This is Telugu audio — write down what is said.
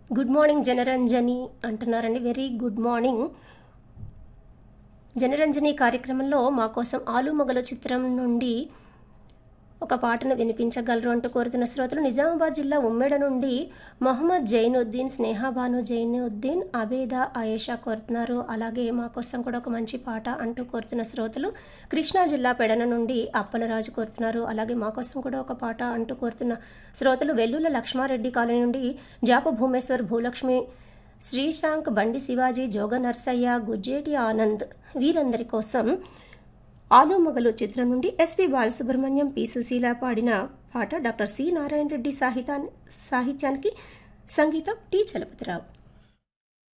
గుడ్ మార్నింగ్ జనరంజని అంటున్నారండి వెరీ గుడ్ మార్నింగ్ జనరంజని కార్యక్రమంలో మా కోసం ఆలు మొగలు చిత్రం నుండి ఒక పాటను వినిపించగలరు అంటూ కోరుతున్న శ్రోతలు నిజామాబాద్ జిల్లా ఉమ్మెడ నుండి మొహమ్మద్ జైనుద్దీన్ స్నేహాబాను జైనుద్దీన్ అబేదా ఆయేషా కోరుతున్నారు అలాగే మా కోసం కూడా ఒక మంచి పాట అంటూ కోరుతున్న శ్రోతలు కృష్ణా జిల్లా పెడన నుండి అప్పలరాజు కోరుతున్నారు అలాగే మా కోసం కూడా ఒక పాట అంటూ కోరుతున్న శ్రోతలు వెల్లుల లక్ష్మారెడ్డి కాలనీ నుండి జాప భూమేశ్వర్ భూలక్ష్మి శ్రీశాంక్ బండి శివాజీ జోగ నర్సయ్య గుజ్జేటి ఆనంద్ వీరందరి కోసం ఆలు మొగలు చిత్రం నుండి ఎస్పి బాలసుబ్రహ్మణ్యం పి సుశీల పాడిన పాట డాక్టర్ సి నారాయణ రెడ్డి సాహిత్యాన్ని సాహిత్యానికి సంగీతం టి చలపతిరావు